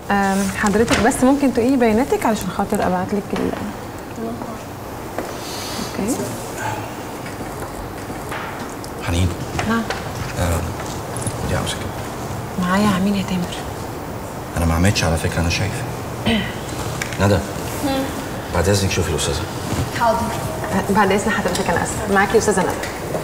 أم، حضرتك بس ممكن تقولي بياناتك علشان خاطر ابعت لك ال اوكي حنين ها دي عاوزك معايا عمين يا تامر انا ما عملتش على فكره انا شايف ندى بعد اذنك شوفي الاستاذه حاضر أه، بعد اذن حضرتك انا اسف معاكي استاذه ندى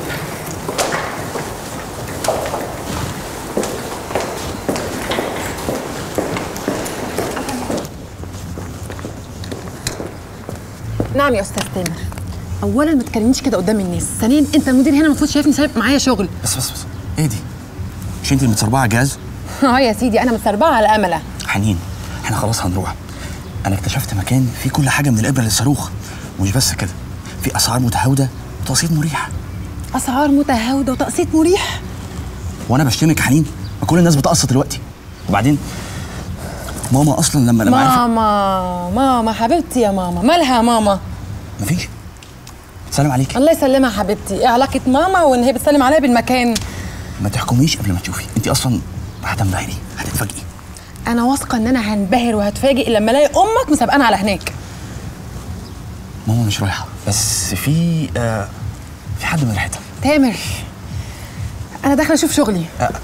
نعم يا استاذ تامر اولا ما تكلمنيش كده قدام الناس ثانيا انت المدير هنا المفروض شايفني سايب معايا شغل بس بس بس ايه دي مش انت اللي متسربعه جاز اه يا سيدي انا متسربعه على امله حنين احنا خلاص هنروح انا اكتشفت مكان فيه كل حاجه من الابره للصاروخ ومش بس كده في اسعار متهاوده وتقسيط مريح اسعار متهاوده وتقسيط مريح وانا بشتمك يا حنين ما كل الناس بتقسط دلوقتي وبعدين ماما اصلا لما لما عرفت ماما ماما حبيبتي يا ماما مالها يا ماما مفيش سلام عليك الله يسلمها حبيبتي ايه علاقه ماما وان هي بتسلم عليا بالمكان ما تحكميش قبل ما تشوفي انت اصلا هتنبهري هتتفاجئي انا واثقه ان انا هنبهر وهتفاجئ لما الاقي امك مسابقانا على هناك ماما مش رايحه بس في آه في حد من ريحتها تامر انا داخله اشوف شغلي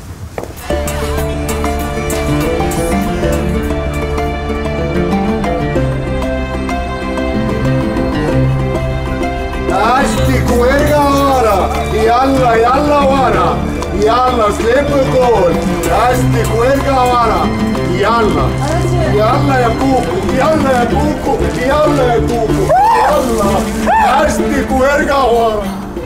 اشتك وارجع ورا يلا يلا ورا يلا سليب جول اشتك وارجع ورا يلا يلا يا كوكو يلا يا كوكو يلا يا كوكو يلا اشتك وارجع ورا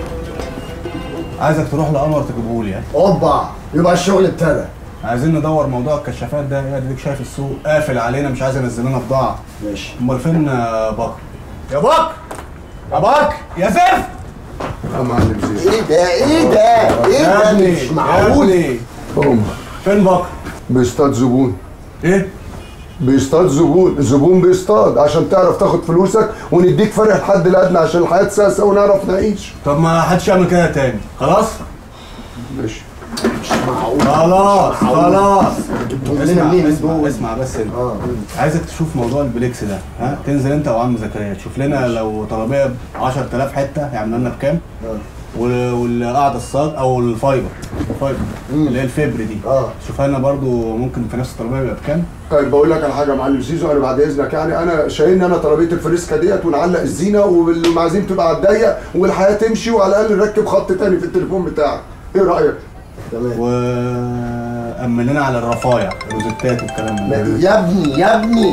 عايزك تروح لقمر تجيبهولي يعني اوبا يبقى الشغل ابتدى عايزين ندور موضوع الكشافات ده يعني اديك شايف السوق قافل علينا مش عايز ينزل لنا بضاعه ماشي امال فين آه، بكر يا بكر يا بكر يا زفت يا معلم زين ايه ده ايه ده ايه يا ده ابني مش يا معقول ابني هم فين بكر بيصطاد زبون ايه بيصطاد زبون الزبون بيصطاد عشان تعرف تاخد فلوسك ونديك فرق الحد الادنى عشان الحياه تساسه ونعرف نعيش طب ما حدش يعمل كده تاني خلاص ماشي مش معقول خلاص مش معقول. خلاص جبتهم لنا اسمع منين اسمع دول؟ اسمع بس انت اه عايزك تشوف موضوع البليكس ده ها تنزل انت وعم زكريا تشوف لنا لو طلبيه ب 10000 حته هيعملوا لنا بكام وال- والقاعده الصاج او الفايبر الفايبر اللي هي الفبر دي اه شوفها لنا برضو ممكن في نفس الطلبيه يبقى بكام طيب بقول لك على حاجه يا معلم زيزو انا بعد اذنك يعني انا شايلني انا طلبيه الفريسكا ديت ونعلق الزينه والمعازيم تبقى على الضيق والحياه تمشي وعلى الاقل نركب خط تاني في التليفون بتاعك ايه رايك؟ تمام وامن لنا على الرفايع الروزتات والكلام من ده يا ابني يا ابني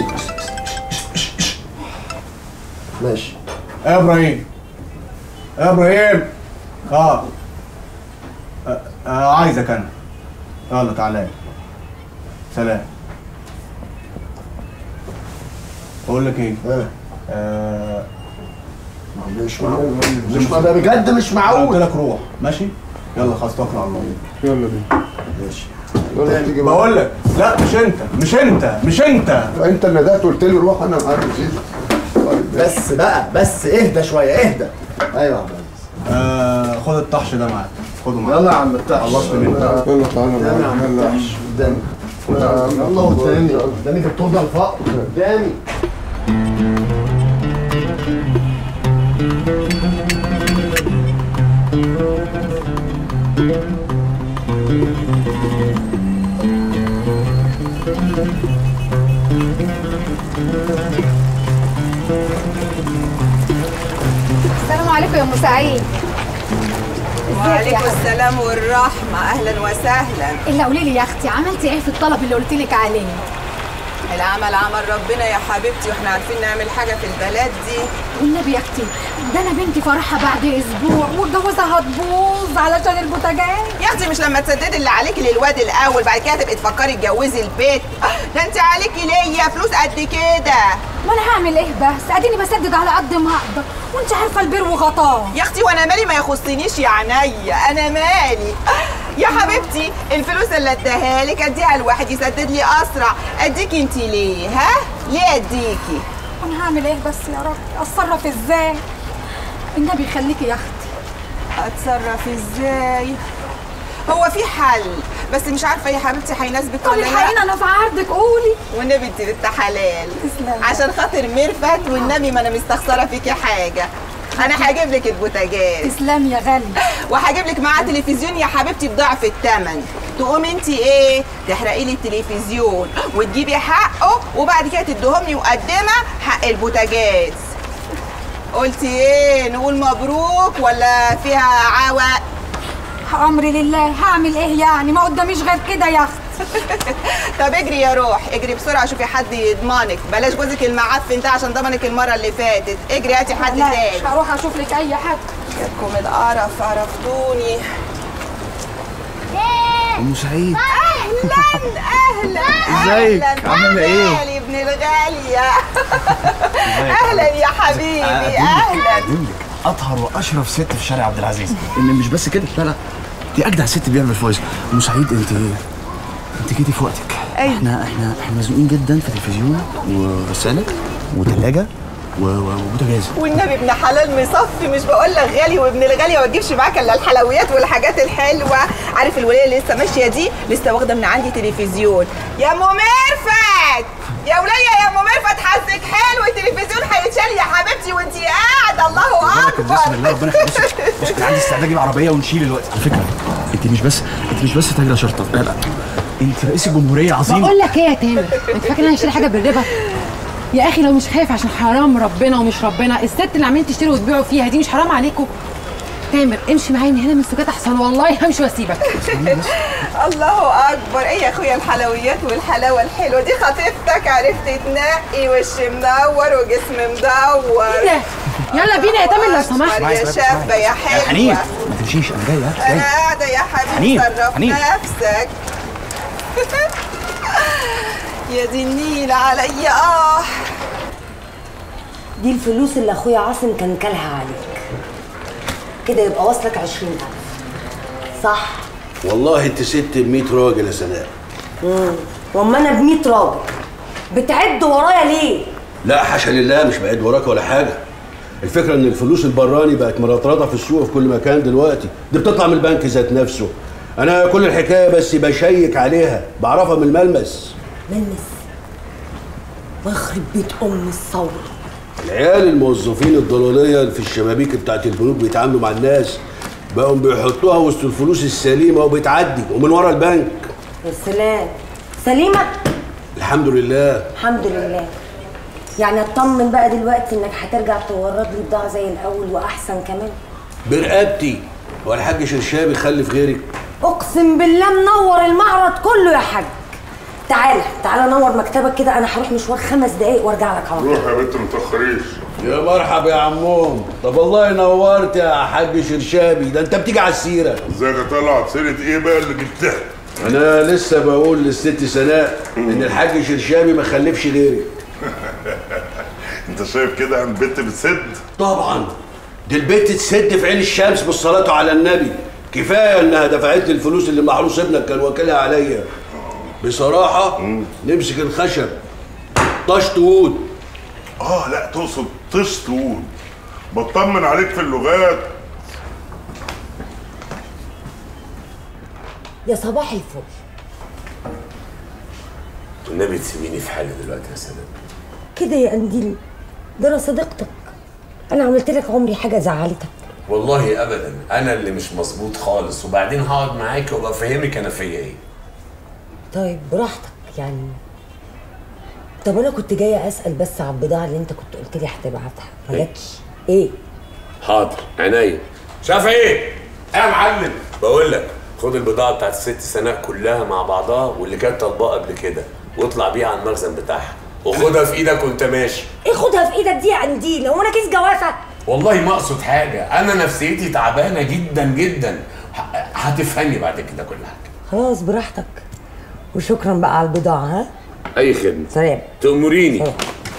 ماشي يا ابراهيم يا ابراهيم اه آه، آه، عايزك انا يلا تعالى سلام بقول لك ايه اه آه مش معقول مش معقول ده بجد مش قلت معقول لك روح ماشي يلا خلاص توكل على الله يلا بينا ماشي يلا تيجي بقى. بقول لك لا مش انت مش انت مش انت انت اللي ندهت قلت لي روح انا معاك زيزو بس بقى بس اهدى شويه اهدى ايوه يا عبد آه خد الطحش ده معاك خده معاك يلا يا عم التحش خلصت منه يلا تعالى قدامي يا عم التحش قدامي يلا قدامي قدامي في الطوبه الفقر قدامي السلام عليكم يا ام سعيد وعليكم السلام والرحمة أهلا وسهلا الا قولي لي يا اختي عملتي ايه في الطلب اللي قلت لك عليه العمل عمل ربنا يا حبيبتي واحنا عارفين نعمل حاجة في البلد دي والنبي يا اختي ده انا بنتي فرحها بعد اسبوع والجوازه هتبوظ علشان البوتاجاز يا اختي مش لما تسددي اللي عليكي للواد الأول بعد كده تبقي تفكري تجوزي البيت ده انت عليكي ليا فلوس قد كده ما انا هعمل ايه بس اديني بسدد على قد ما اقدر وانت عارفه البر وغطاه يا اختي وانا مالي ما يخصنيش يا عينيا انا مالي يا حبيبتي الفلوس اللي اديها لك اديها لواحد يسدد لي اسرع اديكي انت ليه ها ليه اديكي انا هعمل ايه بس يا رب اتصرف ازاي النبي يخليكي يا اختي اتصرف ازاي هو في حل بس مش عارفه يا حبيبتي هيناسبك قولي ولا الحقيقة لا انا في عرضك قولي والنبي انت بنت حلال تسلمي. عشان خاطر ميرفت والنبي ما انا مستخسره فيكي حاجه انا هجيب لك البوتاجاز تسلمي يا غالي وهجيب لك معاه تلفزيون يا حبيبتي بضعف الثمن تقومي انت ايه تحرقي لي التلفزيون وتجيبي حقه وبعد كده تديهم مقدمه حق البوتاجاز قلتي ايه نقول مبروك ولا فيها عوق امري لله هعمل ايه يعني ما قداميش غير كده يا اخت طب اجري يا روح اجري بسرعه شوفي حد يضمنك بلاش جوزك المعفن ده عشان ضمنك المره اللي فاتت اجري هاتي حد لا تاني مش هروح اشوف لك اي حد جاتكم القرف عرفتوني ام سعيد اهلا اهلا ازيك؟ أهلاً. عاملة إيه؟ غالي ابن الغاليه اهلا يا حبيبي اهلا اقدم لك اطهر واشرف ست في شارع عبد العزيز ان مش بس كده لا لا دي اجدع ست بيعمل فويس ام سعيد انت انت جيتي في وقتك أيوة. احنا احنا احنا مزنوقين جدا في تلفزيون وغساله وثلاجه و- و- وبوتاجاز والنبي ابن حلال مصفي مش بقول لك غالي وابن الغاليه ما تجيبش معاك الا الحلويات والحاجات الحلوه عارف الوليه اللي لسه ماشيه دي لسه واخده من عندي تلفزيون يا ام ميرفت يا وليه يا ام ميرفت حظك حلو التلفزيون هيتشال يا حبيبتي وانت قاعده الله بارك بسم الله اكبر ربنا يحفظك بص انا عندي استعداد اجيب عربيه ونشيل الوقت على فكره انت مش بس انت مش بس تاجره شرطه لا لا انت رئيس الجمهوريه العظيم بقول لك ايه يا تامر انت فاكر انا هشتري حاجه بالربا يا اخي لو مش خايف عشان حرام ربنا ومش ربنا الست اللي عمالين تشتروا وتبيعوا فيها دي مش حرام عليكم تامر امشي معايا من هنا من السكات احسن والله همشي واسيبك الله اكبر ايه يا اخويا الحلويات والحلاوه الحلوه دي خطيفتك عرفت تنقي وش منور وجسم مدور ايه ده يلا بينا يا تامر لو سمحت يا شابه يا حلوه حنين ما تمشيش انا جاي ها انا جاي قاعده يا حبيبي حنين، صرف حنين. نفسك يا دي النيل عليا اه دي الفلوس اللي اخويا عاصم كان كلها عليك كده يبقى واصلك عشرين ألف صح والله انت ست ب 100 راجل يا سناء واما انا بمية راجل بتعد ورايا ليه لا حاشا لله مش بعيد وراك ولا حاجه الفكره ان الفلوس البراني بقت مرطرطه في السوق في كل مكان دلوقتي دي بتطلع من البنك ذات نفسه انا كل الحكايه بس بشيك عليها بعرفها من الملمس ملمس واخرب بيت ام الثوره العيال الموظفين الضلاليه اللي في الشبابيك بتاعت البنوك بيتعاملوا مع الناس بقوا بيحطوها وسط الفلوس السليمه وبتعدي ومن ورا البنك والسلام سليمه الحمد لله الحمد لله يعني اطمن بقى دلوقتي انك هترجع تورد لي بضاعه زي الاول واحسن كمان برقبتي هو الحاج شرشابي خلف غيرك اقسم بالله منور المعرض كله يا حاج تعالى تعالى نور مكتبك كده انا هروح مشوار خمس دقايق وارجع لك على طول روح يا بنت ما تاخريش يا مرحبا يا عموم طب والله نورت يا حاج شرشابي ده انت بتيجي على السيره ازيك يا طلعت سيره ايه بقى اللي جبتها انا لسه بقول للست سناء ان الحاج شرشابي ما خلفش غيرك انت شايف كده عن بنت بتسد طبعا دي البنت تسد في عين الشمس بالصلاه على النبي كفايه انها دفعت لي الفلوس اللي محروس ابنك كان واكلها عليا بصراحه نمسك الخشب طش تقول اه لا تقصد طش تقول بطمن عليك في اللغات يا صباح الفل النبي تسيبيني في حالي دلوقتي يا سلام كده يا قنديل ده انا صديقتك انا عملت لك عمري حاجه زعلتك والله ابدا انا اللي مش مظبوط خالص وبعدين هقعد معاك وابقى افهمك انا فيا ايه طيب براحتك يعني طب انا كنت جايه اسال بس على البضاعه اللي انت كنت قلت لي هتبعتها ما إيه؟ جاتش ايه حاضر عينيا شاف ايه يا معلم بقول لك خد البضاعه بتاعت الست سناء كلها مع بعضها واللي كانت طالباه قبل كده واطلع بيها على المخزن بتاعها وخدها في ايدك وانت ماشي ايه خدها في ايدك دي يا قنديل هو انا كيس جوافه والله ما اقصد حاجه انا نفسيتي تعبانه جدا جدا ه- هتفهمي بعد كده كل حاجه خلاص براحتك وشكرا بقى على البضاعه ها اي خدمه سلام تأمريني سلام.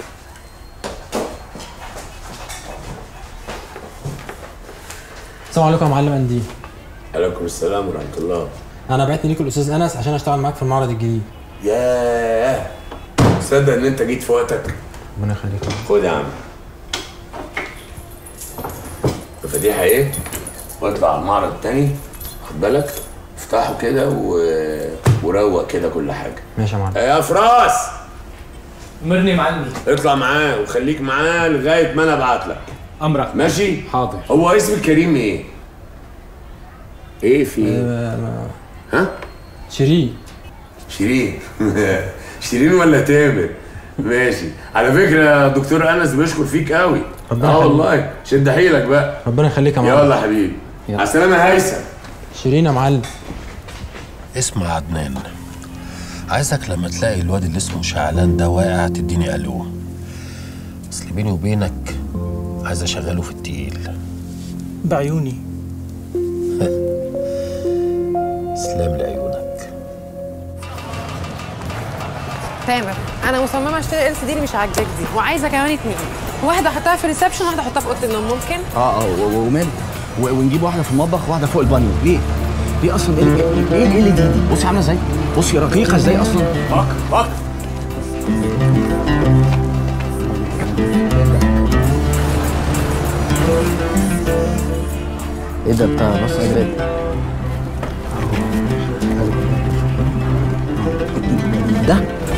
السلام عليكم يا معلم اندي عليكم السلام ورحمه الله انا بعتني ليك الاستاذ انس عشان اشتغل معاك في المعرض الجديد ياه تصدق ان انت جيت في وقتك ربنا يخليك خد يا عم المفاتيح ايه واطلع على المعرض تاني خد بالك افتحه كده و... وروق كده كل حاجه ماشي يا معلم يا فراس مرني معلمي اطلع معاه وخليك معاه لغايه ما انا ابعت لك امرك ماشي حاضر هو اسم الكريم ايه ايه في إيه؟ ها شيرين شيرين شيرين ولا تامر ماشي على فكره دكتور انس بيشكر فيك قوي ربنا اه يخليك. والله شد حيلك بقى ربنا يخليك يا معلم يلا حبيبي يلا. على السلامه يا هيثم شيرين يا معلم اسمع يا عدنان عايزك لما تلاقي الواد اللي اسمه شعلان ده واقع تديني الو اصل بيني وبينك عايز اشغله في التقيل بعيوني سلام لعيونك تامر انا مصممه اشتري ال سي دي اللي مش عاجباك دي وعايزه كمان اتنين واحده احطها في الريسبشن واحده احطها في اوضه النوم ممكن اه اه و- و- ومال و- ونجيب واحده في المطبخ وواحده فوق البانيو ليه؟ ليه اصلا ايه ايه ايه اللي دي دي؟ بصي عامله ازاي؟ بصي رقيقه ازاي اصلا؟ فكر فكر ايه ده بتاع نص الباب ده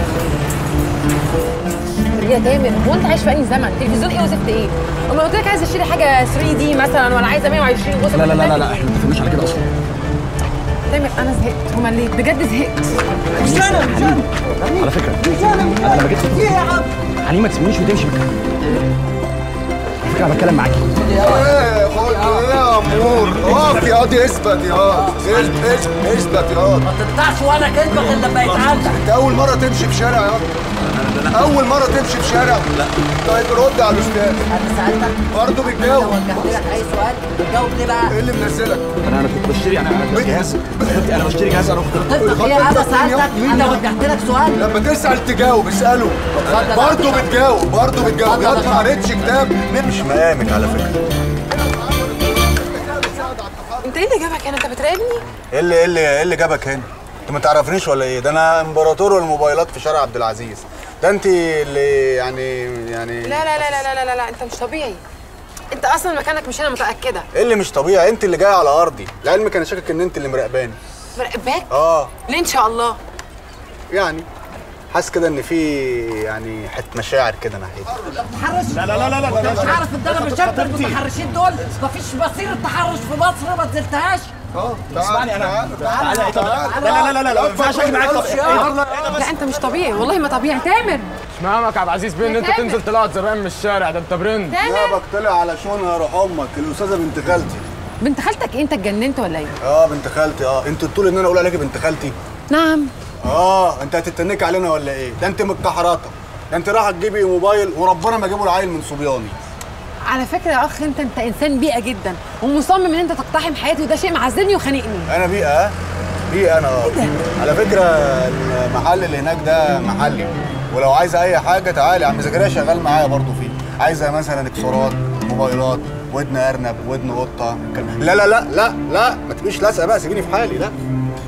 يا تامر هو انت عايش في انهي زمن تلفزيون ايه وزفت ايه اما قلت لك عايزه اشتري حاجه 3 دي مثلا ولا عايزه 120 بوصه لا لا لا لا, لا احنا ما اتفقناش على كده اصلا تامر انا زهقت هما ليه بجد زهقت مش انا مش انا على فكره انا لما جيت ايه يا عم حليم ما تسيبنيش وتمشي على فكره انا بتكلم معاكي ايه خد ايه يا امور اقف يا قاضي اثبت يا قاضي اثبت اثبت يا قاضي ما تقطعش ولا كلمه غير لما يتعدى انت اول مره تمشي في شارع يا قاضي اول مره تمشي في شارع لا طيب رد على الاستاذ انا سالتك برضه لو بتجاوب وجهت لك اي سؤال بتجاوب ليه بقى؟ ايه اللي منزلك انا انا كنت بشتري انا انا جهاز انا بشتري جهاز انا كنت طب هي انا سالتك انا وجهت لك سؤال لما تسال تجاوب اساله برضه بتجاوب برضه بتجاوب يا ما قريتش كتاب مش مقامك على فكره انت ايه اللي جابك هنا انت بتراقبني ايه اللي ايه اللي ايه اللي جابك هنا؟ انت ما تعرفنيش ولا ايه؟ ده انا امبراطور الموبايلات في شارع عبد العزيز ده انت اللي يعني يعني لا لا لا لا لا لا لا, لا. انت مش طبيعي انت اصلا مكانك مش هنا متاكده ايه اللي مش طبيعي؟ انت اللي جايه على ارضي لعلمك انا شاكك ان انت اللي مراقباني مراقباك اه ليه ان شاء الله يعني حاسس كده ان في يعني حته مشاعر كده ناحيتي تحرش لا لا لا لا انت مش عارف الضرب الشرط المتحرشين دول مفيش بصيرة تحرش في مصر ما نزلتهاش اسمعني انا تعالى لا لا لا لا لا ما ينفعش اجي معاك طب لا انت مش طبيعي والله ما طبيعي تامر اشمعنى عبد العزيز بيه ان انت تامر. تنزل طلعت زمان من الشارع ده انت برنس جابك طلع على شونها يا روح امك الاستاذه بنت خالتي بنت خالتك ايه انت اتجننت ولا ايه اه بنت خالتي اه انت تقول ان انا اقول عليكي بنت خالتي نعم اه انت هتتنك علينا ولا ايه ده انت متكحرطه ده انت رايحه تجيبي موبايل وربنا ما جابوا العيل من صبياني على فكره يا اخ انت انت انسان بيئه جدا ومصمم ان انت تقتحم حياتي وده شيء معذبني وخانقني انا بيئه اه بيئه انا اه على فكره المحل اللي هناك ده محلي ولو عايزه اي حاجه تعالي عم زكريا شغال معايا برضو فيه عايزه مثلا اكسرات موبايلات ودن ارنب ودن قطه الكلام- لا لا لا لا لا ما تبقيش لازقه بقى سيبيني في حالي لا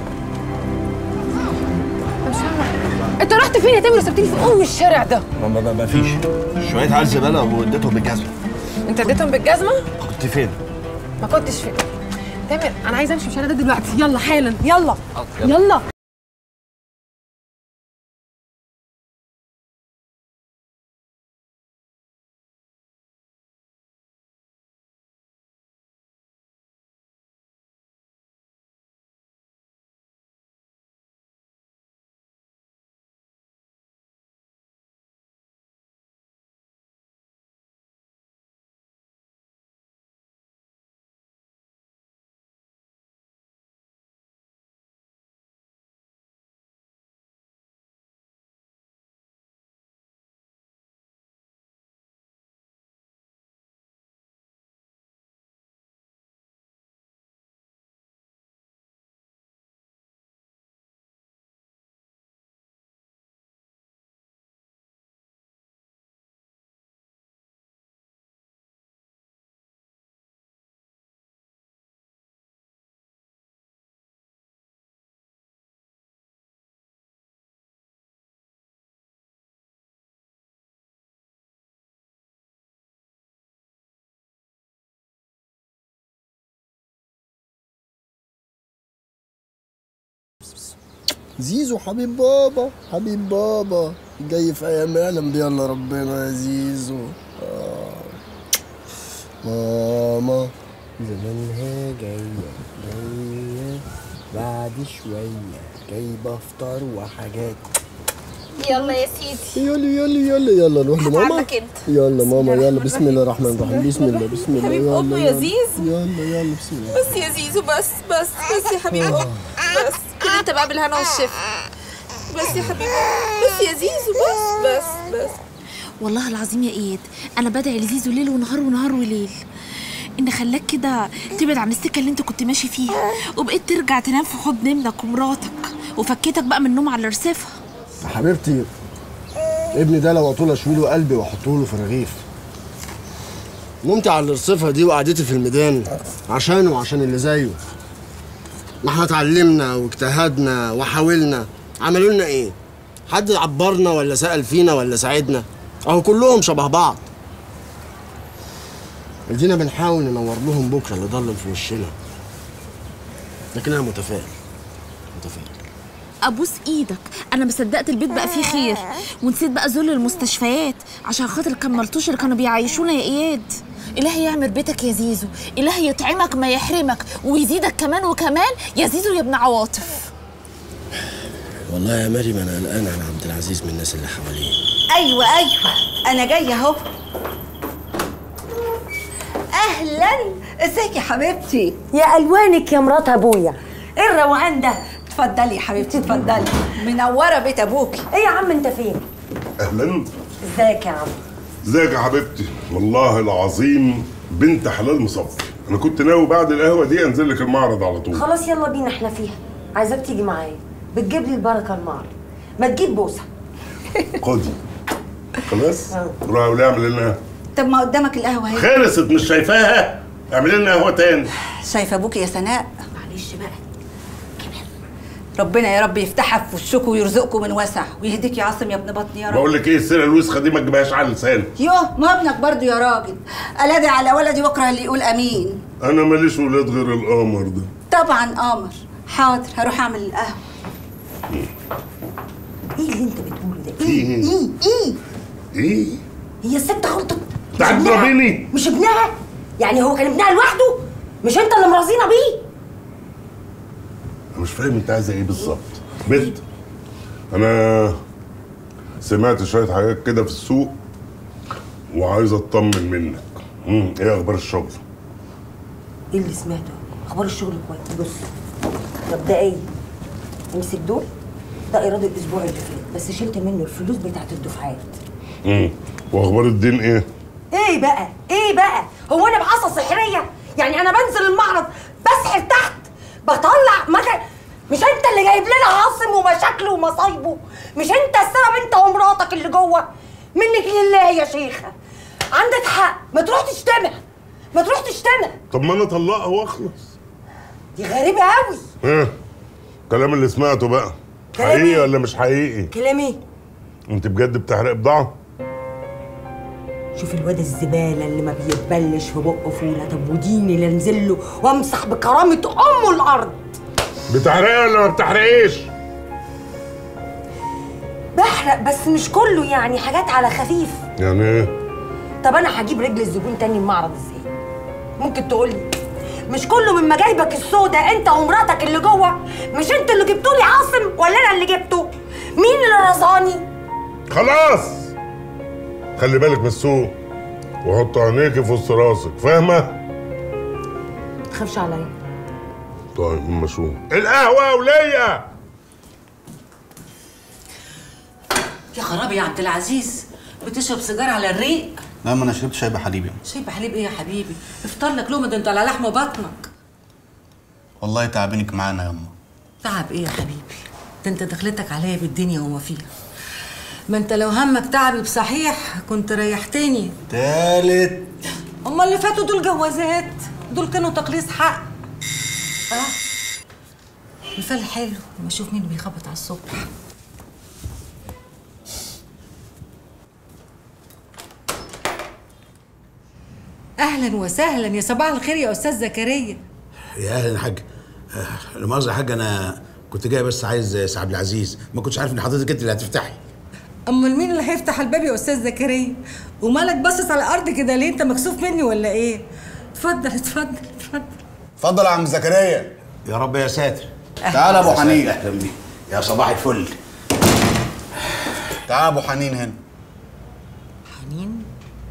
مش فاهمه انت رحت فين يا تامر وسبتني في ام الشارع ده ما, ما, ما فيش شويه عيال زباله واديتهم بالجزمه انت اديتهم بالجزمه كنت فين؟ ما كنتش فين تامر انا عايزه امشي من الشارع ده دلوقتي يلا حالا يلا يلا زيزو حبيب بابا حبيب بابا جاي في ايام يعلم بيه الا ربنا يا زيزو آه. ماما زمانها جاية جاية بعد شوية جايبة فطار وحاجات يلا يا سيدي يلا يلا يلا يلا نروح لماما هتعبك انت. يلا ماما يلا بسم الله الرحمن الرحيم بسم الله بسم الله حبيب يلا أمه يا يلا. زيزو. يلا يلا بسم الله بس يا زيزو بس بس بس يا حبيبي بس كده انت بقى بالهنا والشفا بس يا حبيبي بس يا زيزو بس بس بس والله العظيم يا اياد انا بدعي لزيزو ليل ونهار ونهار وليل ان خلاك كده تبعد عن السكه اللي انت كنت ماشي فيها وبقيت ترجع تنام في حضن ابنك ومراتك وفكيتك بقى من النوم على رصيفها يا حبيبتي ابني ده لو اطول اشويله قلبي واحطه له في رغيف نمت على الرصيفه دي وقعدتي في الميدان عشانه وعشان اللي زيه ما احنا اتعلمنا واجتهدنا وحاولنا عملوا لنا ايه حد عبرنا ولا سأل فينا ولا ساعدنا اهو كلهم شبه بعض ادينا بنحاول ننور لهم بكره اللي ضلم في وشنا لكن انا متفائل متفائل ابوس ايدك انا ما صدقت البيت بقى فيه خير ونسيت بقى ذل المستشفيات عشان خاطر الكملتوش اللي كانوا بيعيشونا يا اياد إلهي يعمر بيتك يا زيزو إلهي يطعمك ما يحرمك ويزيدك كمان وكمان يا زيزو يا ابن عواطف والله يا مريم انا قلقان على عبد العزيز من الناس اللي حواليه ايوه ايوه انا جايه اهو اهلا ازيك يا حبيبتي يا الوانك يا مرات ابويا ايه الروقان ده اتفضلي يا حبيبتي اتفضلي منوره بيت ابوكي ايه يا عم انت فين اهلا ازيك يا عم ازيك يا حبيبتي والله العظيم بنت حلال مصفي انا كنت ناوي بعد القهوه دي انزل لك المعرض على طول خلاص يلا بينا احنا فيها عايزاك تيجي معايا بتجيب لي البركه المعرض ما تجيب بوسه خدي خلاص آه. روح يا وليه اعمل لنا طب ما قدامك القهوه اهي خلصت مش شايفاها اعمل لنا قهوه تاني شايفه ابوكي يا سناء معلش بقى ربنا يا رب يفتحها في وشكم ويرزقكم من وسع ويهديك يا عاصم يا ابن بطني يا رب بقول لك ايه السيره الوسخه دي ما تجيبهاش على لسانك يوه ما ابنك برضو يا راجل ألادي على ولدي واكره اللي يقول امين انا ماليش ولاد غير القمر ده طبعا قمر حاضر هروح اعمل القهوه ايه اللي انت بتقوله ده في ايه؟ ايه ايه ايه هي الست غلطت انت هتضربيني مش ابنها يعني هو كان ابنها لوحده مش انت اللي مرازينا بيه انا مش فاهم انت عايزه ايه بالظبط بنت انا سمعت شويه حاجات كده في السوق وعايز اطمن منك امم ايه اخبار الشغل ايه اللي سمعته اخبار الشغل كويس بص مبدئيا امسك دول ده ايراد الاسبوع اللي فات بس شلت منه الفلوس بتاعت الدفعات امم واخبار الدين ايه ايه بقى ايه بقى هو انا بعصا سحريه يعني انا بنزل المعرض بسحر تحت بطلع مكان مش انت اللي جايب لنا عاصم ومشاكله ومصايبه مش انت السبب انت ومراتك اللي جوه منك لله يا شيخه عندك حق ما تروح تشتمها ما تروح تشتمها طب ما انا اطلقها واخلص دي غريبه قوي ها الكلام اللي سمعته بقى كلام حقيقي إيه؟ ولا مش حقيقي كلام ايه انت بجد بتحرق بضاعه شوف الواد الزباله اللي ما بيتبلش في بقه فوله طب وديني اللي انزل له وامسح بكرامه امه الارض بتحرقي ولا ما بتحرقيش بحرق بس مش كله يعني حاجات على خفيف يعني ايه طب انا هجيب رجل الزبون تاني المعرض ازاي ممكن تقولي مش كله من مجايبك السودا انت ومراتك اللي جوه مش انتوا اللي جبتوا لي عاصم ولا انا اللي جبته مين اللي رزاني خلاص خلي بالك من السوق وحط عينيكي في وسط راسك فاهمه تخافش عليا طيب مشوه القهوه وليا يا خرابي يا عبد العزيز بتشرب سيجاره على الريق لا ما انا شربت شاي بحليب شاي بحليب ايه يا حبيبي افطر لك لقمه ده انت على لحم بطنك والله تعبينك معانا يا امه تعب ايه يا حبيبي ده انت دخلتك عليا بالدنيا وما فيها ما انت لو همك تعبي بصحيح كنت ريحتني تالت هما اللي فاتوا دول جوازات دول كانوا تقليص حق اه مثال حلو لما اشوف مين بيخبط على الصبح اهلا وسهلا يا صباح الخير يا استاذ زكريا يا اهلا يا حاج آه، لا مؤاخذه يا حاج انا كنت جاي بس عايز سي عبد العزيز ما كنتش عارف ان حضرتك انت اللي هتفتحي امال مين اللي هيفتح الباب يا استاذ زكريا ومالك باصص على الارض كده ليه انت مكسوف مني ولا ايه اتفضل اتفضل اتفضل اتفضل يا عم زكريا يا رب يا ساتر تعال يا ابو يا ساتر، حنين اهلا بيك يا صباح الفل تعال يا ابو حنين هنا حنين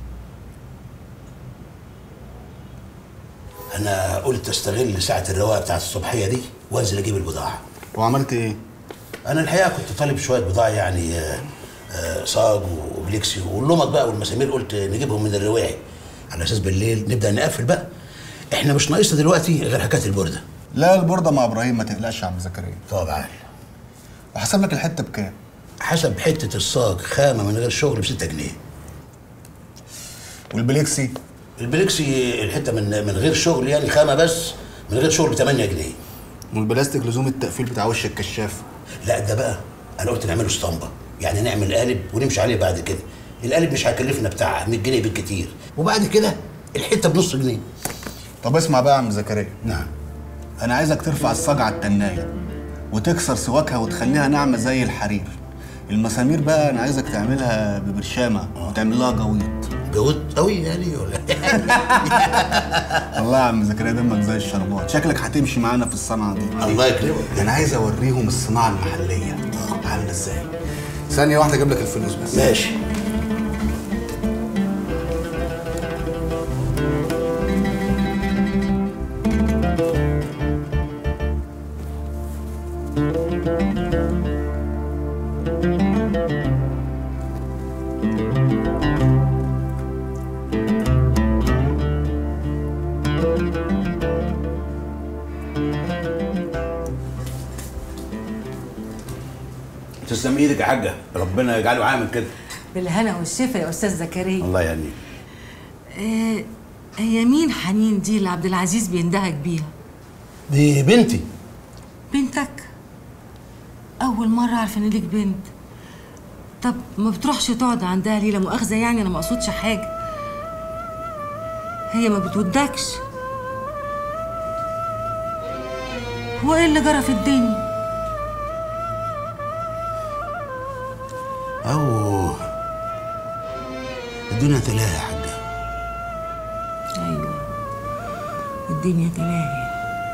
انا قلت استغل ساعه الرواقه بتاعت الصبحيه دي وانزل اجيب البضاعه وعملت ايه انا الحقيقه كنت طالب شويه بضاعه يعني آه، آه، صاج وبليكسي واللمط بقى والمسامير قلت نجيبهم من الرواعي على اساس بالليل نبدا نقفل بقى احنا مش ناقصنا دلوقتي غير حكايه البورده لا البورده مع ابراهيم ما تقلقش يا عم زكريا طبعا وحسب لك الحته بكام حسب حته الصاج خامه من غير شغل ب 6 جنيه والبليكسي البليكسي الحته من من غير شغل يعني خامه بس من غير شغل ب 8 جنيه والبلاستيك لزوم التقفيل بتاع وش الكشاف لا ده بقى انا قلت نعمله اسطمبه يعني نعمل قالب ونمشي عليه بعد كده القالب مش هيكلفنا بتاع 100 جنيه بالكتير وبعد كده الحته بنص جنيه طب اسمع بقى يا عم زكريا نعم انا عايزك ترفع الصاج على التنايه وتكسر سواكها وتخليها ناعمه زي الحرير المسامير بقى انا عايزك تعملها ببرشامه وتعمل لها جويط جويط قوي يعني ولا والله يا عم زكريا دمك زي الشربات شكلك هتمشي معانا في الصنعه دي الله يكرمك انا عايز اوريهم الصناعه المحليه عامله ازاي ثانيه واحده اجيب لك الفلوس بس ماشي تسلم ايدك يا حاجه ربنا يجعله عامل كده بالهنا والشفا يا استاذ زكريا الله يهنيك آه هي مين حنين دي اللي عبد العزيز بيندهك بيها دي بنتي بنتك اول مره اعرف ان ليك بنت طب ما بتروحش تقعد عندها ليه لا مؤاخذه يعني انا ما اقصدش حاجه هي ما بتودكش هو ايه اللي جرى في الدنيا او الدنيا تلاهي يا حاجه ايوه الدنيا تلاهي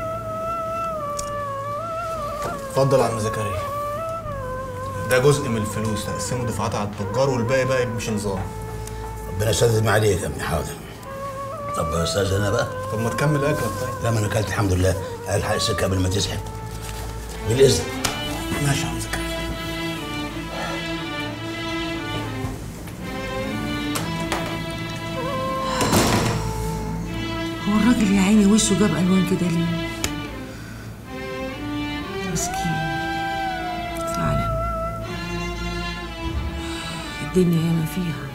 اتفضل يا عم زكريا ده جزء من الفلوس تقسمه دفعات على التجار والباقي بقى يمشي نظام ربنا يسدد ما عليك يا ابني حاضر طب يا استاذ انا بقى طب ما تكمل اكلك طيب لا ما انا اكلت الحمد لله الحق السكه قبل ما تزحف بالاذن ماشي يا عم زكريا هو الراجل يا عيني وشه جاب الوان كده ليه مسكين فعلا الدنيا ياما فيها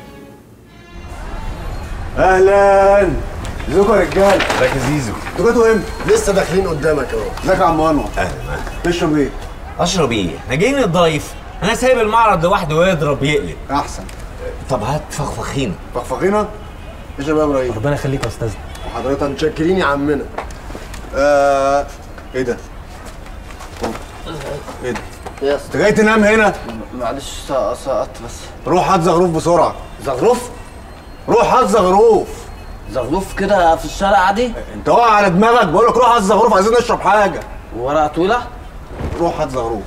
اهلا ازيكم يا رجاله ازيك يا زيزو انتوا جيتوا امتى؟ لسه داخلين قدامك اهو ازيك يا عم انور اهلا تشرب ايه؟ اشرب ايه؟ احنا جايين نضيف انا سايب المعرض لوحده ويضرب يقلب احسن طب هات فخفخينه فخفخينه اشرب يا ابراهيم ربنا يخليك يا استاذ وحضرتك متشكرين يا عمنا آه ايه ده؟ ايه ده؟ انت جاي تنام هنا؟ معلش سقطت بس روح هات زغروف بسرعه زغروف روح هات زغروف زغروف كده في الشارع عادي انت واقع على دماغك بقول لك روح هات زغروف عايزين نشرب حاجه ورقه طويله روح هات زغروف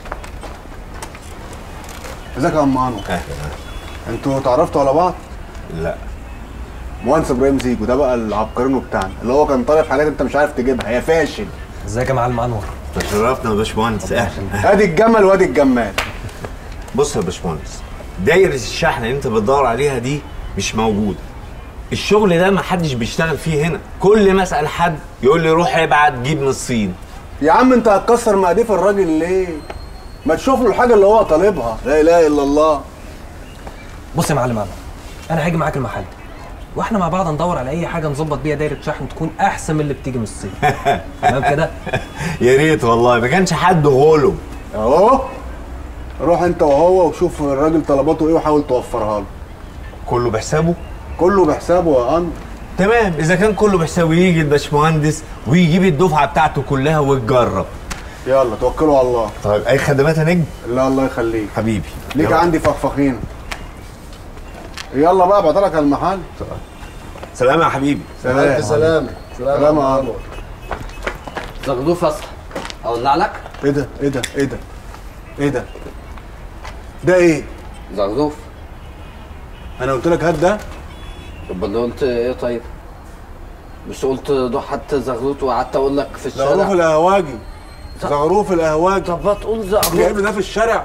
ازيك يا ام انور اهلا انتوا اتعرفتوا على بعض؟ لا مهندس ابراهيم زيكو ده بقى العبقرينو بتاعنا اللي هو كان طالب حاجات انت مش عارف تجيبها يا فاشل ازيك يا معلم انور تشرفنا يا باشمهندس اهلا ادي الجمل وادي الجمال بص يا باشمهندس دايره الشحن اللي انت بتدور عليها دي مش موجوده الشغل ده ما حدش بيشتغل فيه هنا كل ما اسال حد يقول لي روح ابعت جيب من الصين يا عم انت هتكسر مقاديف الراجل ليه؟ ما تشوف له الحاجه اللي هو طالبها لا اله الا الله بص يا معلم انور انا هاجي معاك المحل واحنا مع بعض ندور على اي حاجه نظبط بيها دايره شحن تكون احسن من اللي بتيجي من الصين تمام كده يا ريت والله ما كانش حد غلب اهو روح انت وهو وشوف الراجل طلباته ايه وحاول توفرها له كله بحسابه كله بحسابه يا ان تمام اذا كان كله بحسابه يجي الباشمهندس ويجيب الدفعه بتاعته كلها ويتجرب يلا توكلوا على الله طيب اي خدمات يا نجم لا الله يخليك حبيبي ليك يلا. عندي فخفخين يلا بقى بعتلك على المحل سلام يا حبيبي سلام ألف سلامة. سلام سلام يا يا عمر. عمر زغلول فصل اولع لك ايه ده ايه ده ايه ده ايه ده ده ايه زغلوف انا قلت لك هات ده طب اللي قلت ايه طيب مش قلت ضح حتى زغلوت وقعدت اقول لك في الشارع زغروف القهواجي زغروف القهواجي طب ما تقول زغروف جايب لي ده في الشارع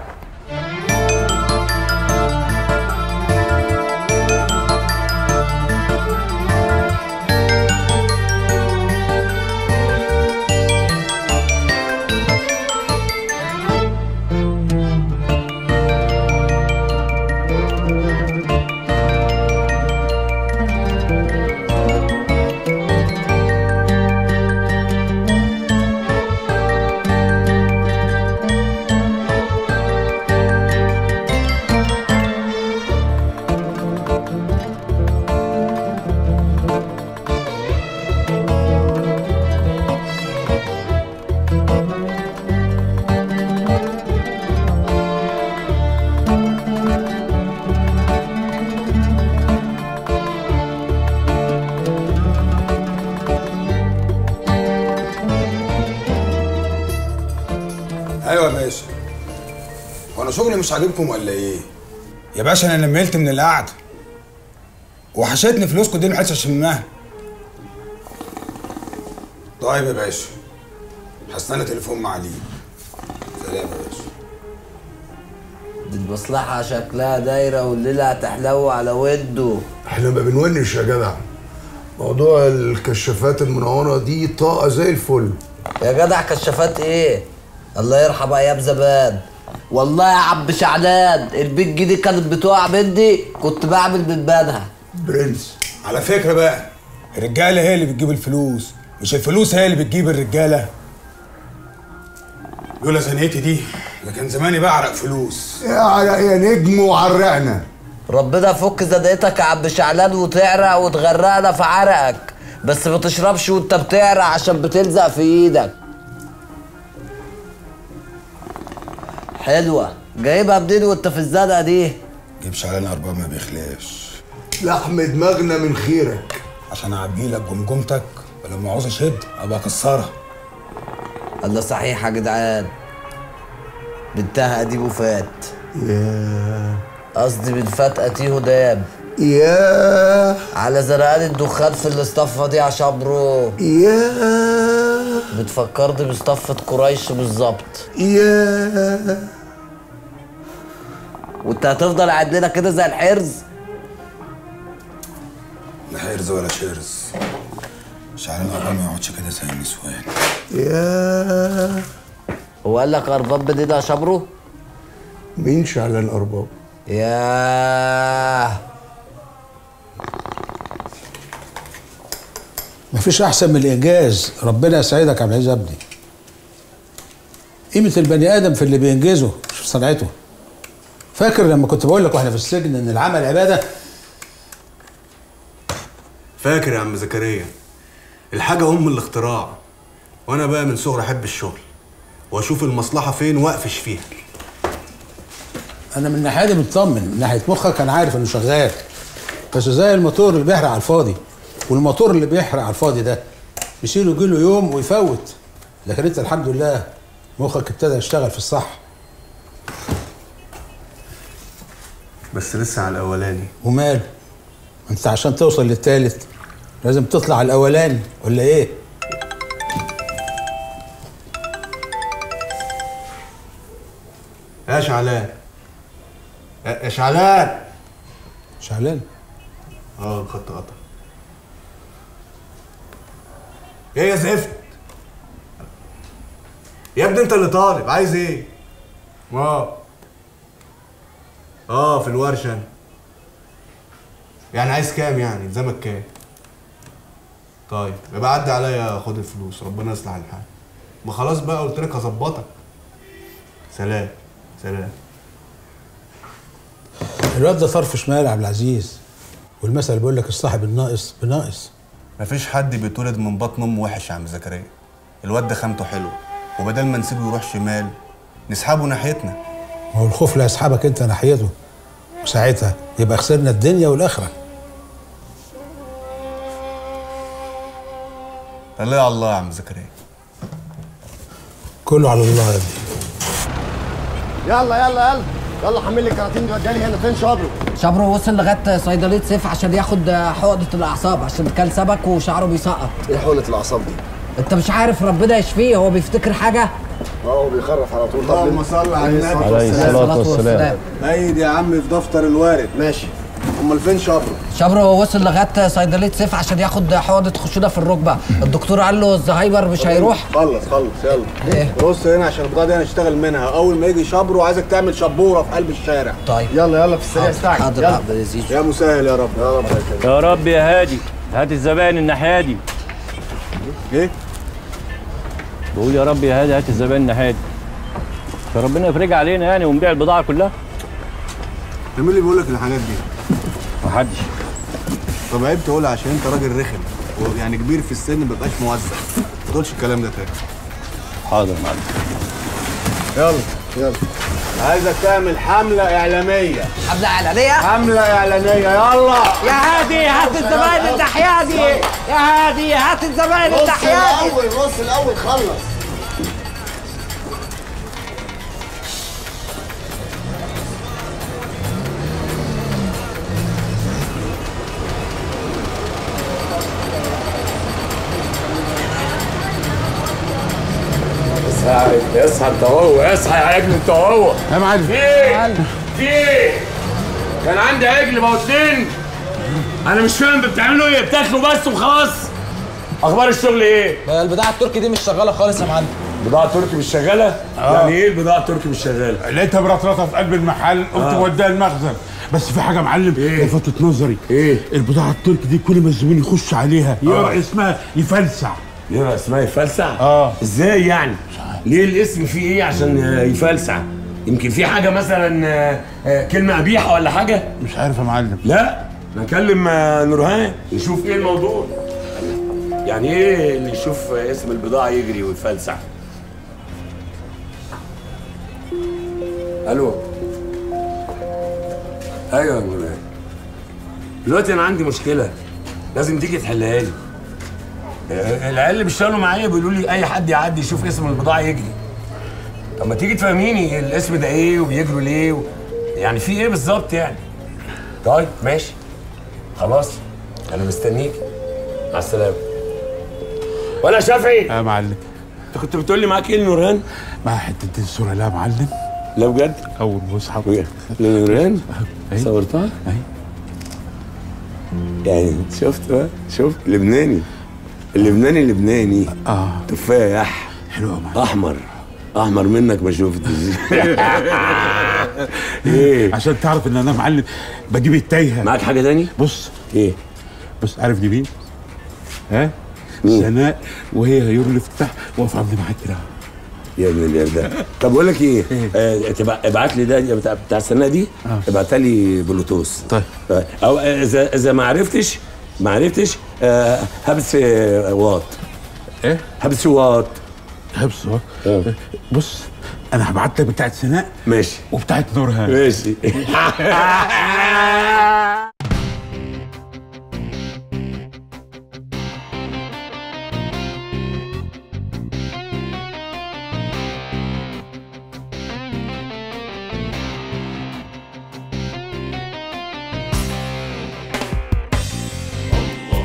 ايوه يا باشا وانا شغلي مش عاجبكم ولا ايه يا باشا انا نملت من القعده وحشتني فلوسكم دي محدش اشمها طيب يا باشا هستنى تليفون معاليك سلام يا باشا دي المصلحة شكلها دايرة والليلة هتحلو على وده احنا ما بنونش يا جدع موضوع الكشافات المنورة دي طاقة زي الفل يا جدع كشافات ايه الله يرحم ايام زمان والله يا عم شعلان البيج دي كانت بتقع مني كنت بعمل من بنها برنس على فكره بقى الرجاله هي اللي بتجيب الفلوس مش الفلوس هي اللي بتجيب الرجاله لولا زنقتي دي ده كان زماني بعرق فلوس يا عرق يا نجم وعرقنا ربنا يفك زنقتك يا عم شعلان وتعرق وتغرقنا في عرقك بس ما تشربش وانت بتعرق عشان بتلزق في ايدك حلوة جايبها منين وانت في الزنقة دي؟ جيب شعلان ارباب ما بيخلاش لحم دماغنا من خيرك عشان اعبي لك جمجمتك ولما عاوز اشد ابقى اكسرها الله صحيح يا جدعان بنتها اديب وفات ياه قصدي من فات اتيه داب ياه على زرقان الدخان في الاصطفة دي يا شبرو ياه بتفكرني باصطفة قريش بالظبط ياه وانت هتفضل قاعد لنا كده زي الحرز لا حرز ولا شرز شعلان ارباب ما يقعدش كده زي النسوان ياه هو قال لك ارباب بدين يا شبرو مين شعلان ارباب ياه مفيش احسن من الانجاز ربنا يسعدك يا عبد العزيز ابني قيمه البني ادم في اللي بينجزه مش في صنعته فاكر لما كنت بقول لك واحنا في السجن ان العمل عباده فاكر يا عم زكريا الحاجة أم الاختراع وأنا بقى من صغري أحب الشغل وأشوف المصلحة فين وأقفش فيها انا من الناحيه دي مطمن من ناحيه مخك انا عارف انه شغال بس زي الموتور اللي بيحرق على الفاضي والموتور اللي بيحرق على الفاضي ده يشيله يجيله يوم ويفوت لكن انت الحمد لله مخك ابتدى يشتغل في الصح بس لسه على الأولاني وماله انت عشان توصل للتالت لازم تطلع الاولاني ولا ايه يا شعلان يا يا شعلان شعلان اه الخط قطع ايه يا زفت يا ابني انت اللي طالب عايز ايه اه اه في الورشه أنا. يعني عايز كام يعني الزمك كام طيب يبقى عدي عليا خد الفلوس ربنا يصلح الحال ما خلاص بقى قلت لك هظبطك سلام سلام الواد ده طرف شمال يا عبد العزيز والمثل بيقول لك الصاحب الناقص بناقص مفيش حد بيتولد من بطن امه وحش يا عم زكريا الواد ده خامته حلوه وبدل ما نسيبه يروح شمال نسحبه ناحيتنا ما هو الخوف لا يسحبك انت ناحيته وساعتها يبقى خسرنا الدنيا والاخره الله على الله يا عم زكريا كله على الله يا ابني يلا يلا يلا يلا حمل لي الكراتين دي وداني هنا فين شبرو شبرو وصل لغايه صيدليه سيف عشان ياخد حقنه الاعصاب عشان كان سبك وشعره بيسقط ايه حقنه الاعصاب دي انت مش عارف ربنا يشفيه هو بيفتكر حاجه اه هو بيخرف على طول اللهم صل على النبي عليه الصلاة والسلام. ايد يا عم في دفتر الوارد ماشي امال فين شبرو شبرو هو وصل لغايه صيدليه سيف عشان ياخد حقنه خشونه في الركبه الدكتور قال له الزهايمر مش هيروح خلص خلص يلا ايه بص هنا عشان البضاعه دي هنشتغل منها اول ما يجي شبرو عايزك تعمل شبوره في قلب الشارع طيب يلا يلا في السريع استعجل حاضر يلا. حاضر يا زيزو يا مسهل يا رب يا رب يا رب يا هادي هات الزبائن الناحيه دي ايه بقول يا رب يا هادي هات الزبائن الناحيه دي فربنا يفرجها علينا يعني ونبيع البضاعه كلها ده مين اللي بيقول لك الحاجات دي محدش طب عيب تقولها عشان انت راجل رخم ويعني كبير في السن ما بيبقاش موزع ما تقولش الكلام ده تاني حاضر معلم يلا يلا عايزك تعمل حملة إعلامية حملة إعلانية؟ حملة إعلانية يلا يا هادي هات الزباين الناحيه دي يا هادي هات الزباين بص الناحيه دي الاول بص الاول خلص اصحى اصحى انت هو اصحى يا عجل انت هو يا معلم في ايه؟ في ايه؟ كان عندي عجل موتين انا مش فاهم بتعملوا ايه بتاكلوا بس وخلاص اخبار الشغل ايه؟ البضاعه التركي دي مش شغاله خالص يا معلم بضاعه تركي مش شغاله؟ آه. يعني ايه البضاعه التركي مش شغاله؟ لقيتها برطرطه في قلب المحل قلت آه. وديها المخزن بس في حاجه يا معلم إيه؟ لفتت نظري ايه البضاعه التركي دي كل ما الزبون يخش عليها يقرا آه. اسمها يفلسع يبقى اسمها يفلسع؟ اه ازاي يعني؟ ليه الاسم فيه ايه عشان آه، يفلسع؟ يمكن في حاجه مثلا آه، آه، كلمه قبيحه ولا حاجه؟ مش عارف يا معلم لا نكلم آه، نورهان نشوف ايه الموضوع يعني ايه اللي يشوف آه، اسم البضاعه يجري ويفلسع الو ايوه يا نورهان دلوقتي انا عندي مشكله لازم تيجي تحلها لي آه، العيال اللي بيشتغلوا معايا بيقولوا لي اي حد يعدي يشوف اسم البضاعه يجري طب ما تيجي تفهميني الاسم ده ايه وبيجروا ليه و... يعني في ايه بالظبط يعني طيب ماشي خلاص انا مستنيك مع السلامه ولا شافعي يا معلم انت كنت بتقول لي معاك ايه نورهان مع حتتين صوره لا يا معلم لا بجد اول مصحف لنورهان أي. صورتها اي يعني شفت بقى شفت لبناني اللبناني لبناني اه تفاح حلو يا معلم احمر احمر منك ما شفتش ايه عشان تعرف ان انا معلم بجيب التايهه معاك حاجه تاني بص ايه بص عارف دي مين ها سناء وهي هيور الافتتاح واقفه عند معاك كده يا ابن اليوم ده طب بقول لك ايه آه تبع- ابعت لي ده بتاع, بتاع السنه دي آه. ابعتها لي بلوتوث طيب او اذا اذا ما عرفتش ما عرفتش آه هبس آه، واط ايه هبس واط هبس اهو بص انا هبعت لك بتاعت سناء ماشي وبتاعت نورهان ماشي